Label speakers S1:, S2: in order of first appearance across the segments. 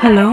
S1: Hello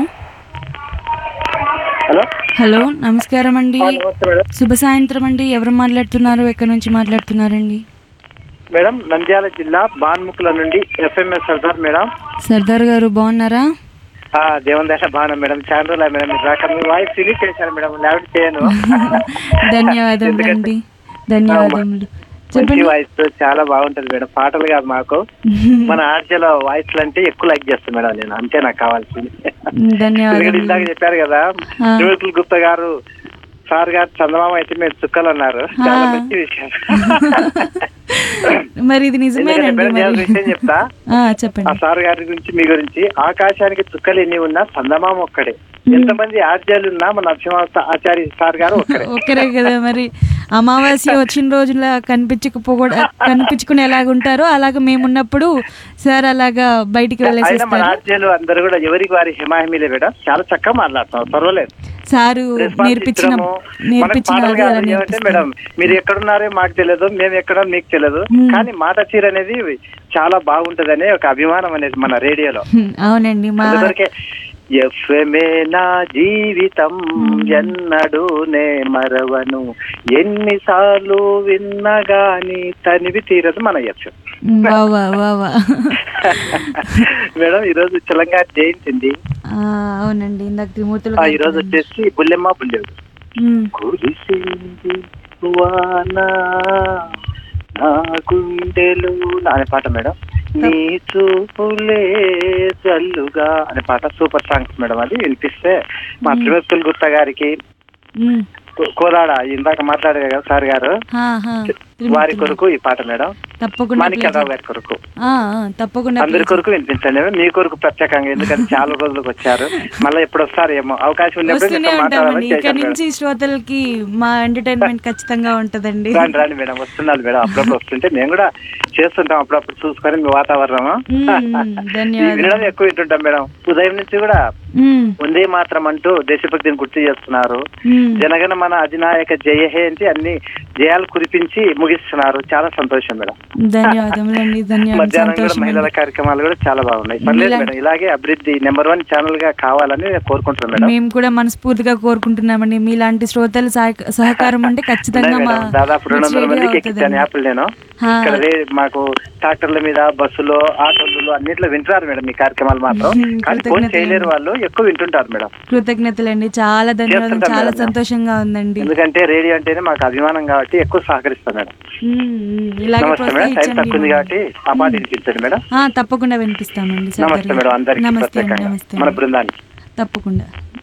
S2: hello
S1: hello నమస్కారం అండి
S2: ఆ, నమస్తే మేడం
S1: శుభ సాయంత్రం అండి ఎవరు మాట్లాడుతున్నారు ఎక్కడి నుంచి మాట్లాడుతున్నారండి
S2: మేడం నంద్యాల జిల్లా బాన్ముకుల నుండి ఎఫ్ఎంఎస్ సర్దార్ మేడం
S1: సర్దార్ గారు బాగున్నారా
S2: ఆ దేవన్ దేశ బాగున్నా మేడం చాలా రోజులు మేడం మీరు రాక మీ వాయిస్ రిలీజ్ చేశాను మేడం లేకపోతే చేయను
S1: ధన్యవాదములు
S2: ఎందుకంటే
S1: అండి ధన్యవాదములు
S2: మంచి
S1: చెప్పండి
S2: వాయిస్ చాలా బాగుంటది మేడం పాటలు కాదు మాకు మన ఆర్జలో వాయిస్లు అంటే ఎక్కువ లైక్ చేస్తాను మేడం నేను అంతే నాకు కావాల్సింది ఎందుకంటే
S1: ధన్యవాదములు
S2: ఇందాక చెప్పారు కదా
S1: ఆ.
S2: త్రిమూర్తుల గుప్తా గారు సార్ గారు చందమామ అయితే మేము చుక్కలు అన్నారు చాలా
S1: ఆ.
S2: మంచి విషయం
S1: మరి ఇది
S2: ఎందుకంటే
S1: నిజమేనండి
S2: మేడం నేను ఒక
S1: మరి
S2: విషయం చెప్తా
S1: ఆ,
S2: ఆ
S1: చెప్పండి
S2: సార్ గారి గురించి మీ గురించి ఆకాశానికి చుక్కలు ఎన్ని ఉన్నా చందమామ ఒక్కడే ఎంతమంది ఆచార్యులు ఉన్నా మన నరసింహ ఆచార్య సార్ గారు ఒక్కడే
S1: ఒక్కరే కదా మరి అమావాస్య వచ్చిన రోజుల కనిపించకపో కనిపించుకుని ఎలాగుంటారో అలాగ మేము ఉన్నప్పుడు సార్ అలాగా బయటికి
S2: అయినా మన
S1: వెళ్ళేసేస్తారు
S2: ఆచార్యులు అందరూ కూడా ఎవరికి వారి హిమాహిమీలే మేడం చాలా చక్కగా మాట్లాడుతాం పర్వాలేదు
S1: సారు
S2: రెస్పాన్స్
S1: నేర్పించిన
S2: ఇస్తున్నాము. మనకి
S1: నేర్పించిన
S2: పాటలు
S1: అది అలా
S2: కాదు ఏమంటే
S1: నేర్పిస్తారు.
S2: మేడం మీరు ఎక్కడున్నారో మాకు తెలియదు మేము ఎక్కడ మీకు తెలియదు
S1: Hmm.
S2: కానీ మాట తీరు అనేది చాలా బాగుంటదనే ఒక అభిమానం అనేది మన రేడియోలో
S1: హ్మ్, అవునండి మా
S2: అందుకొరకే ఎఫ్ఎమే నా జీవితం ఎన్నడూ నే మరవను ఎన్నిసార్లు విన్నా గాని తనివి తీరదు మన ఎఫ్ఎం
S1: వావా వావా
S2: మేడం ఈరోజు తెలంగాణ జయంతి
S1: ఆ, అవునండి ఇందాక త్రిమూర్తులు
S2: ఆ, ఈరోజు వచ్చేసి బుల్లెమ్మ బుల్లెడు
S1: హ్మ్,
S2: కురిసింది వాన నా గుండెలు అనే పాట మేడం నీ చూపులే చల్లుగా అనే పాట సూపర్ సాంగ్స్ మేడం అది వినిపిస్తే మా త్రిమూర్తులు గుప్తా గారికి
S1: హ్మ్,
S2: కో- కోదాడ ఇందాక మాట్లాడారు కదా సార్ గారు
S1: హా, హా.
S2: వారి
S1: త్రిమూర్తులు.
S2: కొరకు ఈ పాట మేడం
S1: తప్పకుండా play
S2: మాణిక్యరావు గారి కొరకు
S1: చేద్దాం. ఆ, ఆ, తప్పకుండా
S2: అందరి
S1: play
S2: కొరకు వినిపించండి మీ కొరకు ప్రత్యేకంగా ఎందుకంటే చాలా రోజులకు వచ్చారు మళ్ళీ ఎప్పుడు వస్తారు ఏమో అవకాశం ఉన్నప్పుడు
S1: వస్తూనే
S2: మీతో
S1: ఉంటామండి
S2: మాట్లాడాలని
S1: ఇక్కడ
S2: చేశాను మేడం
S1: నుంచి శ్రోతలకి మా ఎంటర్టైన్మెంట్ ఖచ్చితంగా ఉంటదండి
S2: రాండి రాండి మేడం వస్తున్నారు మేడం అప్పుడప్పుడు వస్తుంటే మేము కూడా చేస్తుంటాం అప్పుడప్పుడు చూసుకొని మీ వాతావరణం
S1: మ్మ్, మ్మ్, ధన్యవాదాలు.
S2: వినడం ఎక్కువ వింటుంటాం మేడం ఉదయం నుంచి కూడా
S1: మ్మ్,
S2: వందే మాత్రం అంటూ దేశభక్తిని గుర్తు చేస్తున్నారు
S1: మ్మ్.
S2: జనగణ మన అధినాయక జయ హే అంటే అన్ని జయాలు కురిపించి ముగిస్తున్నారు చాలా సంతోషం మేడం
S1: ధన్యవాదములండి ధన్యవాదాలు
S2: మధ్యాహ్నం కూడా
S1: సంతోషం
S2: మహిళల
S1: అండి.
S2: కార్యక్రమాలు కూడా చాలా బాగున్నాయి పర్లేదు
S1: ఇలా-
S2: మేడం ఇలాగే అభివృద్ధి నెంబర్ వన్ ఛానల్ గా కావాలని నేను కోరుకుంటున్నాను మేడం
S1: మేము కూడా మనస్ఫూర్తిగా కోరుకుంటున్నామండి మీలాంటి శ్రోతల సహక- సహకారం ఉంటే ఖచ్చితంగా
S2: ఉన్నాయి
S1: మా
S2: మేడం. దాదాపు రెండు వందల
S1: రేడియో
S2: మందికి ఎక్కించాను
S1: అవుతుందండి.
S2: యాప్లు నేను
S1: హా.
S2: ఇక్కడ రే- మాకు ట్రాక్టర్ల మీద బస్సులో ఆటోలలో అన్నిట్లో వింటున్నారు మేడం ఈ కార్యక్రమాలు మాత్రం
S1: మ్మ్,
S2: కానీ ఫోన్
S1: కృతజ్ఞతలండి.
S2: చేయలేరు వాళ్ళు ఎక్కువ వింటుంటారు మేడం
S1: కృతజ్ఞతలండి చాలా ధన్యవాదాలు
S2: చేస్తుంటాం
S1: చాలా
S2: మేడం.
S1: సంతోషంగా ఉందండి
S2: ఎందుకంటే రేడియో అంటేనే మాకు అభిమానం కాబట్టి ఎక్కువ సహకరిస్తాం మేడం
S1: మ్మ్, మ్మ్. ఇలాగే
S2: నమస్తే మేడం టైం
S1: ప్రోత్సహించండి
S2: తక్కువ ఉంది కాబట్టి ఆ పాట వినిపించండి మేడం
S1: ఆ, తప్పకుండా వినిపిస్తామండి సర్దార్
S2: నమస్తే
S1: గారు.
S2: మేడం అందరికి
S1: నమస్తే అండి
S2: ప్రత్యేకంగా
S1: నమస్తే
S2: మన
S1: అండి.
S2: బృందానికి
S1: తప్పకుండా